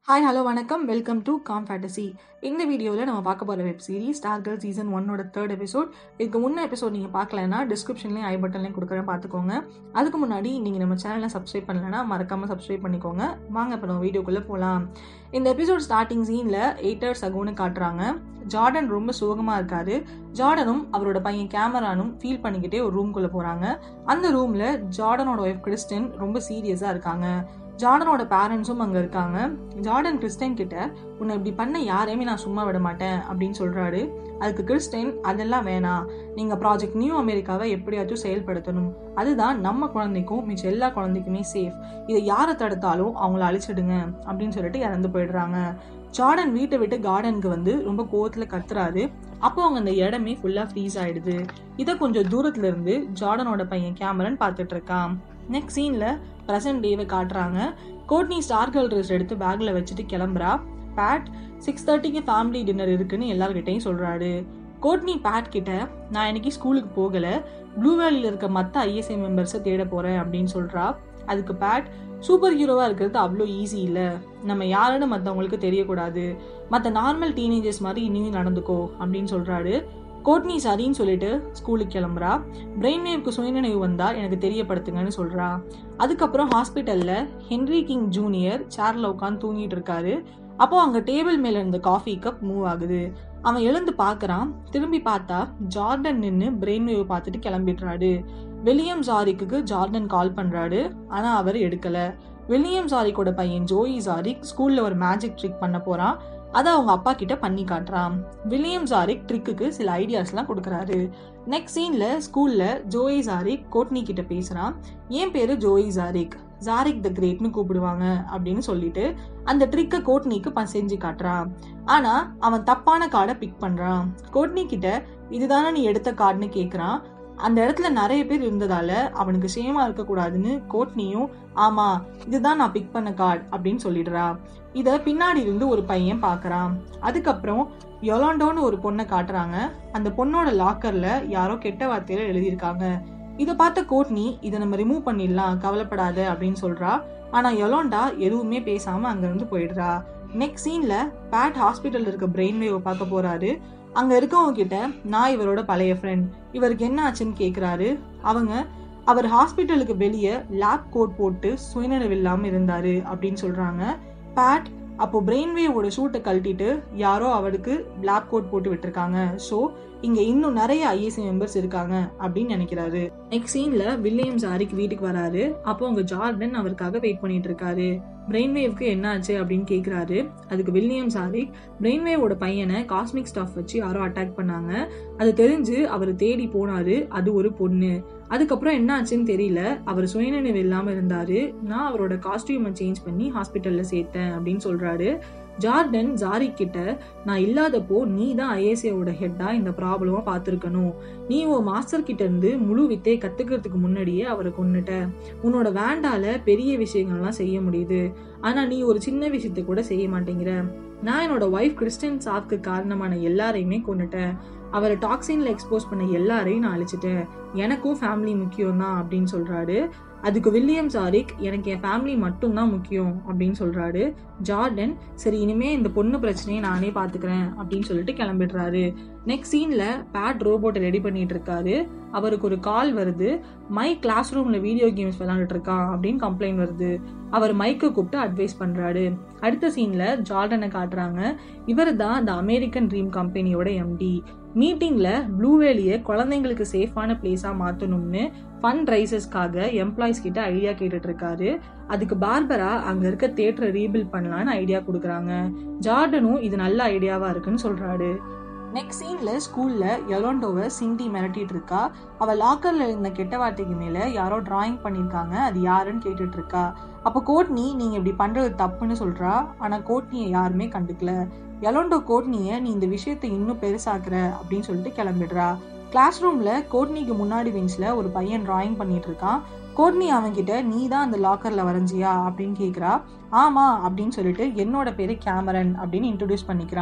hi hello வணக்கம் welcome to com fantasy இந்த வீடியோவில் நம்ம பார்க்க போகிற web series star girl season ஒன்னோட தேர்ட் எபிசோட் இதுக்கு முன்ன எபிசோட் நீங்கள் பார்க்கலன்னா டிஸ்கிரிப்ஷன்லேயும் ஐ பட்டன்லையும் கொடுக்குறேன் பார்த்துக்கோங்க அதுக்கு முன்னாடி நீங்கள் நம்ம சேனலை சப்ஸ்கிரைப் பண்ணலைன்னா மறக்காமல் சப்ஸ்கிரைப் பண்ணிக்கோங்க வாங்க இப்போ நம்ம வீடியோக்குள்ளே போகலாம் இந்த எபிசோட் ஸ்டார்டிங் சீனில் எயிட் ஹவர்ஸ் அகோன்னு காட்டுறாங்க ஜார்டன் ரொம்ப சோகமாக இருக்காரு ஜார்டனும் அவரோட பையன் கேமரானும் ஃபீல் பண்ணிக்கிட்டே ஒரு ரூம்குள்ளே போகிறாங்க அந்த ரூமில் ஜார்டனோட ஒய்ஃப் கிறிஸ்டின் ரொம்ப சீரியஸாக இருக்காங்க ஜார்டனோட பேரண்ட்ஸும் அங்கே இருக்காங்க ஜார்டன் கிறிஸ்டைன் கிட்ட உன்னை இப்படி பண்ண யாரையுமே நான் சும்மா விட மாட்டேன் அப்படின்னு சொல்கிறாரு அதுக்கு கிறிஸ்டைன் அதெல்லாம் வேணாம் நீங்கள் ப்ராஜெக்ட் நியூ அமெரிக்காவை எப்படியாச்சும் செயல்படுத்தணும் அதுதான் நம்ம குழந்தைக்கும் மிச்ச எல்லா குழந்தைக்குமே சேஃப் இதை யாரை தடுத்தாலும் அவங்கள அழிச்சிடுங்க அப்படின்னு சொல்லிட்டு இறந்து போயிடுறாங்க ஜார்டன் வீட்டை விட்டு கார்டனுக்கு வந்து ரொம்ப கோவத்தில் கத்துறாரு அப்போ அவங்க அந்த இடமே ஃபுல்லாக ஃப்ரீஸ் ஆயிடுது இதை கொஞ்சம் தூரத்துல இருந்து ஜார்டனோட பையன் கேமரன் பார்த்துட்டு இருக்கான் நெக்ஸ்ட் சீனில் ப்ரெசன்ட் டேவை காட்டுறாங்க கோட்னி ஸ்டார் கேர்ள் ட்ரெஸ் எடுத்து பேக்கில் வச்சுட்டு கிளம்புறா பேட் சிக்ஸ் தேர்ட்டிக்கு ஃபேமிலி டின்னர் இருக்குன்னு எல்லார்கிட்டையும் சொல்கிறாரு கோட்னி பேட் கிட்ட நான் இன்னைக்கு ஸ்கூலுக்கு போகலை ப்ளூ வேலியில் இருக்க மற்ற ஐஎஸ்ஐ மெம்பர்ஸை தேட போகிறேன் அப்படின்னு சொல்கிறா அதுக்கு பேட் சூப்பர் ஹீரோவாக இருக்கிறது அவ்வளோ ஈஸி இல்லை நம்ம யாருன்னு மற்றவங்களுக்கு தெரியக்கூடாது மற்ற நார்மல் டீனேஜர்ஸ் மாதிரி இனியும் நடந்துக்கோ அப்படின்னு சொல்கிறாரு கோட்னி சரின்னு சொல்லிட்டு ஸ்கூலுக்கு கிளம்புறா பிரெயின் வேவ்க்கு சுயநினைவு வந்தா எனக்கு தெரியப்படுத்துங்கன்னு சொல்றா அதுக்கப்புறம் ஹாஸ்பிட்டல்ல ஹென்ரி கிங் ஜூனியர் சேர்ல உட்காந்து தூங்கிட்டு இருக்காரு அப்போ அங்க டேபிள் மேல இருந்த காஃபி கப் மூவ் ஆகுது அவன் எழுந்து பார்க்கறான் திரும்பி பார்த்தா ஜார்டன் நின்று பிரெயின் வேவ் பார்த்துட்டு கிளம்பிடுறாரு வில்லியம் ஜாரிக்கு ஜார்டன் கால் பண்றாரு ஆனா அவர் எடுக்கல வில்லியம் ஜாரிக்கோட பையன் ஜோயி ஜாரிக் ஸ்கூல்ல ஒரு மேஜிக் ட்ரிக் பண்ண போறான் அதை அவங்க அப்பா கிட்ட பண்ணி காட்டுறான் வில்லியம் ஜாரிக் ட்ரிக்குக்கு சில ஐடியாஸ்லாம் கொடுக்குறாரு நெக்ஸ்ட் சீன்ல ஸ்கூல்ல ஜோயி ஜாரிக் கோட்னி கிட்ட பேசுறான் என் பேரு ஜோயி ஜாரிக் ஜாரிக் த கிரேட்னு கூப்பிடுவாங்க அப்படின்னு சொல்லிட்டு அந்த ட்ரிக்கை கோட்னிக்கு ப- செஞ்சு காட்டுறான் ஆனா அவன் தப்பான கார்டை பிக் பண்றான் கோட்னி கிட்ட இதுதானே நீ எடுத்த கார்டுன்னு கேக்குறான் அந்த இடத்துல நிறைய பேர் இருந்ததால அவனுக்கு சேமா இருக்க கூடாதுன்னு கோட்னியும் ஆமா இதுதான் நான் பிக் பண்ண கார்டு அப்படின்னு சொல்லிடுறா இத பின்னாடி இருந்து ஒரு பையன் பாக்குறான் அதுக்கப்புறம் யொலாண்டோன்னு ஒரு பொண்ணை காட்டுறாங்க அந்த பொண்ணோட லாக்கர்ல யாரோ கெட்ட வார்த்தையில எழுதியிருக்காங்க இத பார்த்த கோட்னி இதை நம்ம ரிமூவ் பண்ணிடலாம் கவலைப்படாத அப்படின்னு சொல்றா ஆனா யொலாண்டா எதுவுமே பேசாம அங்க இருந்து போயிடுறா நெக்ஸ்ட் சீன்ல பேட் ஹாஸ்பிட்டல்ல இருக்க பிரெயின் வேவ் பார்க்க போறாரு அங்க இருக்கவங்க கிட்ட நான் இவரோட பழைய ஃப்ரெண்ட் இவருக்கு என்ன ஆச்சுன்னு கேக்குறாரு அவங்க அவர் ஹாஸ்பிட்டலுக்கு வெளியே லேப் கோட் போட்டு சுயநினைவு இல்லாம இருந்தாரு அப்படின்னு சொல்றாங்க பேட் அப்போ பிரெயின் வேவோட ஷூட்டை கழட்டிட்டு யாரோ அவருக்கு பிளாக் கோட் போட்டு விட்டுருக்காங்க ஸோ இங்க இன்னும் நிறைய ஐஎஸ்சி மெம்பர்ஸ் இருக்காங்க அப்படின்னு நினைக்கிறாரு நெக்ஸ்ட் சீன்ல வில்லியம் ஜாரிக் வீட்டுக்கு வராரு அப்போ அங்க ஜார்டன் அவருக்காக வெயிட் பண்ணிட்டு இருக்காரு பிரெயின் வேவ்க்கு என்ன ஆச்சு அப்படின்னு கேக்குறாரு அதுக்கு வில்லியம் ஜாரிக் பிரெயின் வேவோட பையனை காஸ்மிக் ஸ்டாஃப் வச்சு யாரோ அட்டாக் பண்ணாங்க அது தெரிஞ்சு அவர் தேடி போனாரு அது ஒரு பொண்ணு அதுக்கப்புறம் என்ன ஆச்சுன்னு தெரியல அவர் சுயநினைவு இல்லாம இருந்தாரு நான் அவரோட காஸ்டியூமை சேஞ்ச் பண்ணி ஹாஸ்பிட்டல்ல சேர்த்தேன் அப்படின்னு சொல்றாரு ஜார்டன் ஜாரி கிட்ட நான் இல்லாதப்போ நீ தான் ஐஏசியோட ஹெட்டா இந்த ப்ராப்ளமா பார்த்துருக்கணும் நீ உன் மாஸ்டர் கிட்ட இருந்து முழு வித்தையை கத்துக்கிறதுக்கு முன்னாடியே அவரை கொன்னுட்ட உன்னோட வேண்டால பெரிய விஷயங்கள்லாம் செய்ய முடியுது ஆனா நீ ஒரு சின்ன விஷயத்தை கூட செய்ய மாட்டேங்கிற நான் என்னோட ஒய்ஃப் கிறிஸ்டின் சாவுக்கு காரணமான எல்லாரையுமே கொன்னுட்டேன் அவரை டாக்ஸின்ல எக்ஸ்போஸ் பண்ண எல்லாரையும் நான் அழிச்சிட்டேன் எனக்கும் ஃபேமிலி முக்கியம் தான் அப்படின்னு சொல்றாரு அதுக்கு வில்லியம் சாரிக் எனக்கு என் ஃபேமிலி மட்டும்தான் முக்கியம் அப்படின்னு சொல்றாரு ஜார்டன் சரி இனிமே இந்த பொண்ணு பிரச்சனையை நானே பாத்துக்கிறேன் அப்படின்னு சொல்லிட்டு கிளம்பிடுறாரு நெக்ஸ்ட் சீன்ல பேட் ரோபோட்டை ரெடி பண்ணிட்டு இருக்காரு அவருக்கு ஒரு கால் வருது மை கிளாஸ் ரூம்ல வீடியோ கேம்ஸ் விளையாண்டுட்டு இருக்கான் அப்படின்னு கம்ப்ளைண்ட் வருது அவர் மைக்கை கூப்பிட்டு அட்வைஸ் பண்றாரு அடுத்த சீன்ல ஜார்டனை காட்டுறாங்க இவர் தான் அந்த அமெரிக்கன் ட்ரீம் கம்பெனியோட எம்டி மீட்டிங்ல ப்ளூ வேலியை குழந்தைங்களுக்கு சேஃபான பிளேஸா மாத்தணும்னு ஃபண்ட் ரைசஸ்க்காக எம்ப்ளாயிஸ் கிட்ட ஐடியா கேட்டுட்டு இருக்காரு அதுக்கு பார்பரா அங்க இருக்க தேட்டரை ரீபில்ட் பண்ணலாம்னு ஐடியா கொடுக்குறாங்க ஜார்டனும் இது நல்ல ஐடியாவா இருக்குன்னு சொல்றாரு நெக்ஸ்ட் சீன்ல ஸ்கூல்ல யொலோண்டோவை சிண்டி மிரட்டிட்டு இருக்கா அவ லாக்கர்ல இருந்த கெட்ட வார்த்தைக்கு மேல யாரோ டிராயிங் பண்ணிருக்காங்க அது யாருன்னு கேட்டுட்டு இருக்கா அப்ப கோட்னி நீங்க இப்படி பண்றது தப்புன்னு சொல்றா ஆனா கோட்னியை யாருமே கண்டுக்கல யலோண்டோ கோட்னிய நீ இந்த விஷயத்தை இன்னும் பெருசாக்குற அப்படின்னு சொல்லிட்டு கிளம்பிடுறா கிளாஸ் ரூம்ல கோட்னிக்கு முன்னாடி பெஞ்ச்ல ஒரு பையன் டிராயிங் பண்ணிட்டு இருக்கான் கோட்னி அவன்கிட்ட நீ தான் அந்த லாக்கர்ல வரைஞ்சியா அப்படின்னு கேக்குறா ஆமா அப்படின்னு சொல்லிட்டு என்னோட பேரு கேமரன் அப்படின்னு இன்ட்ரடியூஸ் பண்ணிக்கிறான்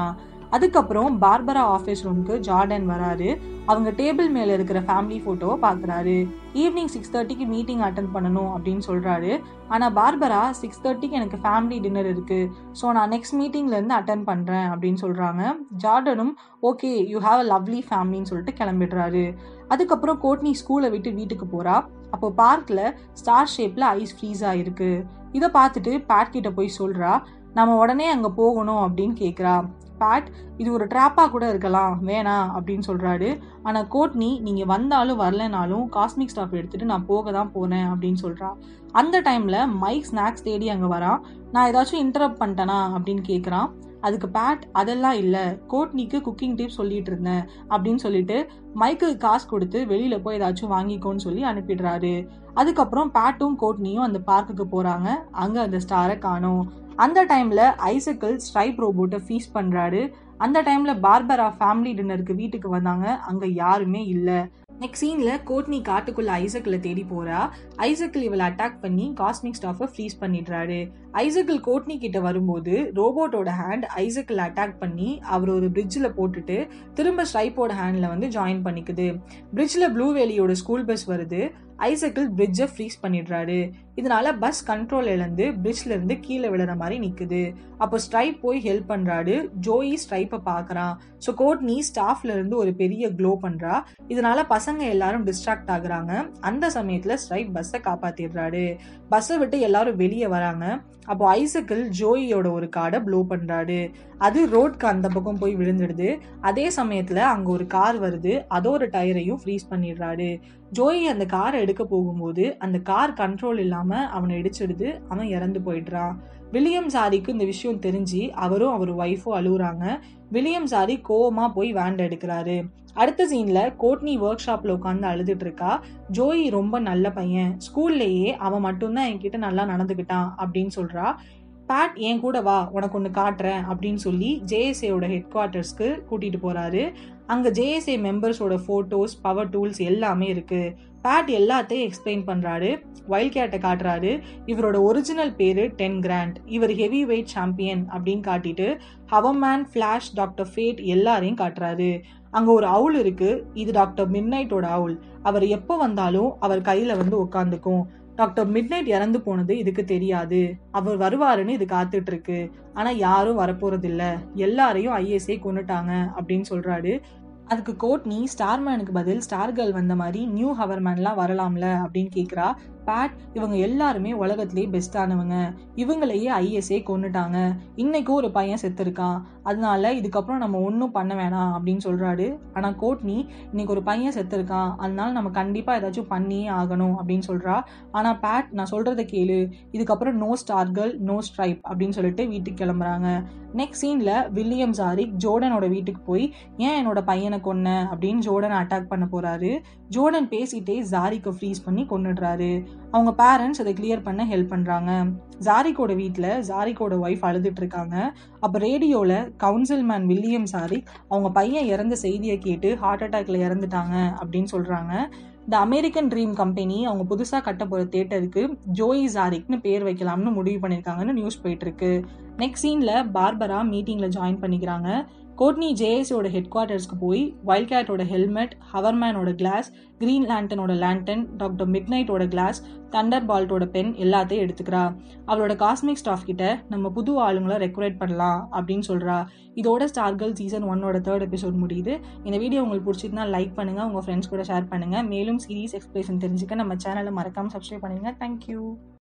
அதுக்கப்புறம் பார்பரா ஆஃபீஸ் ரூமுக்கு ஜார்டன் வராரு அவங்க டேபிள் மேல இருக்கிற ஃபேமிலி போட்டோவை பார்க்குறாரு ஈவினிங் சிக்ஸ் தேர்ட்டிக்கு மீட்டிங் அட்டன் பண்ணணும் அப்படின்னு சொல்றாரு ஆனா பார்பரா சிக்ஸ் தேர்ட்டிக்கு எனக்கு ஃபேமிலி டின்னர் இருக்கு ஸோ நான் நெக்ஸ்ட் மீட்டிங்ல இருந்து அட்டன் பண்றேன் அப்படின்னு சொல்றாங்க ஜார்டனும் okay you have a lovely ஃபேமிலின்னு சொல்லிட்டு கிளம்பிடுறாரு அதுக்கப்புறம் கோட்னி ஸ்கூலை விட்டு வீட்டுக்கு போறா அப்போ பார்க்ல ஸ்டார் ஷேப்ல ஐஸ் ஃப்ரீஸ் ஆயிருக்கு இதை பார்த்துட்டு பேட் கிட்ட போய் சொல்றா நம்ம உடனே அங்க போகணும் அப்படின்னு கேக்குறா பேட் இது ஒரு ட்ராப்பா கூட இருக்கலாம் வேணாம் அப்படின்னு சொல்றாரு ஆனா கோட்னி நீங்க வந்தாலும் வரலனாலும் காஸ்மிக் ஸ்டாஃப் எடுத்துட்டு நான் போக தான் போறேன் அப்படின்னு சொல்றா அந்த டைம்ல மைக் ஸ்நாக்ஸ் தேடி அங்க வரான் நான் ஏதாச்சும் இன்டரப்ட் பண்ணிட்டேனா அப்படின்னு கேக்குறான் அதுக்கு பேட் அதெல்லாம் இல்லை கோட்னிக்கு குக்கிங் டிப்ஸ் சொல்லிட்டு இருந்தேன் அப்படின்னு சொல்லிட்டு மைக்கு காசு கொடுத்து வெளியில போய் ஏதாச்சும் வாங்கிக்கோன்னு சொல்லி அனுப்பிடுறாரு அதுக்கப்புறம் பேட்டும் கோட்னியும் அந்த பார்க்குக்கு போறாங்க அங்க அந்த ஸ்டாரை காணும் அந்த டைம்ல ஐசக்கிள் ஸ்ட்ரைப் ரோபோட்டை ஃபீஸ் பண்றாரு அந்த டைம்ல பார்பரா ஃபேமிலி டின்னருக்கு வீட்டுக்கு வந்தாங்க அங்க யாருமே இல்ல நெக்ஸ்ட் சீன்ல கோட்னி காட்டுக்குள்ள ஐசக்கிள தேடி போறா ஐசக்கிள் இவளை அட்டாக் பண்ணி காஸ்மிக் ஸ்டாஃபை ஃப்ரீஸ் பண்ணிடுறாரு ஐசக்கிள் கோட்னி கிட்ட வரும்போது ரோபோட்டோட ஹேண்ட் ஐசக்கிள் அட்டாக் பண்ணி அவர் ஒரு பிரிட்ஜில் போட்டுட்டு திரும்ப ஸ்ட்ரைப்போட ஹேண்ட்ல வந்து ஜாயின் பண்ணிக்குது பிரிட்ஜில் ப்ளூ வேலியோட ஸ்கூல் பஸ் வருது ஐசக்கிள் பிரிட்ஜை ஃப்ரீஸ் பண்ணிடுறாரு இதனால பஸ் கண்ட்ரோல் இழந்து பிரிட்ஜ்ல இருந்து கீழே விழுற மாதிரி நிக்குது அப்போ ஸ்ட்ரைப் போய் ஹெல்ப் பண்றாரு ஜோயி ஸ்ட்ரைப்பை பாக்குறான் ஸோ கோட்னி ஸ்டாஃப்ல இருந்து ஒரு பெரிய க்ளோ பண்றா இதனால பசங்க எல்லாரும் டிஸ்ட்ராக்ட் ஆகுறாங்க அந்த சமயத்துல ஸ்ட்ரைப் பஸ்ஸை காப்பாத்திடுறாரு பஸ்ஸை விட்டு எல்லாரும் வெளியே வராங்க அப்போ ஐசக்கிள் ஜோயியோட ஒரு கார்டை ப்ளோ பண்றாரு அது ரோட்க்கு அந்த பக்கம் போய் விழுந்துடுது அதே சமயத்துல அங்க ஒரு கார் வருது அதோட டயரையும் ஃப்ரீஸ் பண்ணிடுறாரு ஜோயி அந்த காரை எடுக்க போகும்போது அந்த கார் கண்ட்ரோல் இல்லாம அவனை இடிச்சிடுது அவன் இறந்து போயிடுறான் வில்லியம் சாரிக்கு இந்த விஷயம் தெரிஞ்சு அவரும் அவர் ஒய்ஃபும் அழுகுறாங்க வில்லியம் சாரி கோவமா போய் வேண்ட் எடுக்கிறாரு அடுத்த சீன்ல கோட்னி ஒர்க் ஷாப்ல உட்காந்து அழுதுட்டு இருக்கா ஜோயி ரொம்ப நல்ல பையன் ஸ்கூல்லேயே அவன் மட்டும்தான் என்கிட்ட நல்லா நடந்துக்கிட்டான் அப்படின்னு சொல்றா பேட் என் கூட வா உனக்கு ஒன்று காட்டுறேன் அப்படின்னு சொல்லி ஜேஎஸ்ஏயோட ஹெட் குவார்ட்டர்ஸ்க்கு கூட்டிட்டு போறாரு அங்க ஜேஎஸ்ஏ மெம்பர்ஸோட போட்டோஸ் பவர் டூல்ஸ் எல்லாமே இருக்கு பேட் எல்லாத்தையும் எக்ஸ்பிளைன் பண்றாரு வைல்ட் கேட்டை காட்டுறாரு இவரோட ஒரிஜினல் பேரு டென் கிராண்ட் இவர் ஹெவி வெயிட் சாம்பியன் அப்படின்னு காட்டிட்டு ஹவமேன் ஃபிளாஷ் டாக்டர் ஃபேட் எல்லாரையும் காட்டுறாரு அங்க ஒரு அவுல் இருக்கு இது டாக்டர் மிட்நைட்டோட அவுல் அவர் எப்போ வந்தாலும் அவர் கையில வந்து உட்காந்துக்கும் டாக்டர் மிட்நைட் இறந்து போனது இதுக்கு தெரியாது அவர் வருவாருன்னு இது காத்துட்டு இருக்கு ஆனா யாரும் வரப்போறது இல்ல எல்லாரையும் ஐஎஸ்ஐ கொண்டுட்டாங்க அப்படின்னு சொல்றாரு அதுக்கு கோட்னி ஸ்டார்மேனுக்கு பதில் ஸ்டார் கேர்ள் வந்த மாதிரி நியூ ஹவர்மேன்லாம் வரலாம்ல அப்படின்னு கேட்குறா பேட் இவங்க எல்லாருமே உலகத்திலேயே பெஸ்டானவங்க இவங்களையே ஐஎஸ்ஏ கொண்டுட்டாங்க இன்னைக்கும் ஒரு பையன் செத்துருக்கான் அதனால இதுக்கப்புறம் நம்ம ஒன்றும் பண்ண வேணாம் அப்படின்னு சொல்றாரு ஆனால் கோட்னி இன்னைக்கு ஒரு பையன் செத்துருக்கான் அதனால நம்ம கண்டிப்பாக ஏதாச்சும் பண்ணியே ஆகணும் அப்படின்னு சொல்றா ஆனால் பேட் நான் சொல்றத கேளு இதுக்கப்புறம் no star girl no stripe அப்படின்னு சொல்லிட்டு வீட்டுக்கு கிளம்புறாங்க நெக்ஸ்ட் சீன்ல வில்லியம் ஜாரிக் ஜோர்டனோட வீட்டுக்கு போய் ஏன் என்னோட பையனை கொன்ன அப்படின்னு ஜோர்டனை அட்டாக் பண்ண போறாரு ஜோர்டன் பேசிட்டே ஜாரிக்கு ஃப்ரீஸ் பண்ணி கொன்னுடுறாரு அவங்க பேரண்ட்ஸ் அதை கிளியர் பண்ண ஹெல்ப் பண்றாங்க ஜாரிக்கோட வீட்டில் ஜாரிக்கோட ஒய்ஃப் அழுதுட்டு இருக்காங்க அப்போ ரேடியோவில் கவுன்சில் மேன் வில்லியம் ஜாரிக் அவங்க பையன் இறந்த செய்தியை கேட்டு ஹார்ட் அட்டாக்ல இறந்துட்டாங்க அப்படின்னு சொல்றாங்க த அமெரிக்கன் ட்ரீம் கம்பெனி அவங்க புதுசாக கட்ட போகிற தேட்டருக்கு ஜோயி ஜாரிக்னு பேர் வைக்கலாம்னு முடிவு பண்ணியிருக்காங்கன்னு நியூஸ் போயிட்டு இருக்கு நெக்ஸ்ட் சீனில் பார்பரா மீட்டிங்கில் ஜாயின் பண்ணிக்கிறாங்க கோட்னி ஜேஎஸோட ஹெட் குவார்ட்டர்ஸ்க்கு போய் வைல்ட் கேட்டோட ஹெல்மெட் ஹவர்மேனோட கிளாஸ் கிரீன் லேண்டனோட லேண்டன் டாக்டர் மிட் நைட்டோட கிளாஸ் தண்டர் பால்ட்டோட பென் எல்லாத்தையும் எடுத்துக்கிறா அவளோட காஸ்மிக் ஸ்டாஃப் கிட்ட நம்ம புது ஆளுங்களை ரெக்குரேட் பண்ணலாம் அப்படின்னு சொல்றா இதோட ஸ்டார்கள் சீசன் ஒன்னோட தேர்ட் எபிசோட் முடியுது இந்த வீடியோ உங்களுக்கு பிடிச்சிருந்தா லைக் பண்ணுங்க உங்க ஃப்ரெண்ட்ஸ் கூட ஷேர் பண்ணுங்க மேலும் சீரீஸ் எக்ஸ்பிளேஷன் தெரிஞ்சுக்க நம்ம சேனலை மறக்காம சப்ஸ்கிரைப் பண்ணுங்க தேங்க்யூ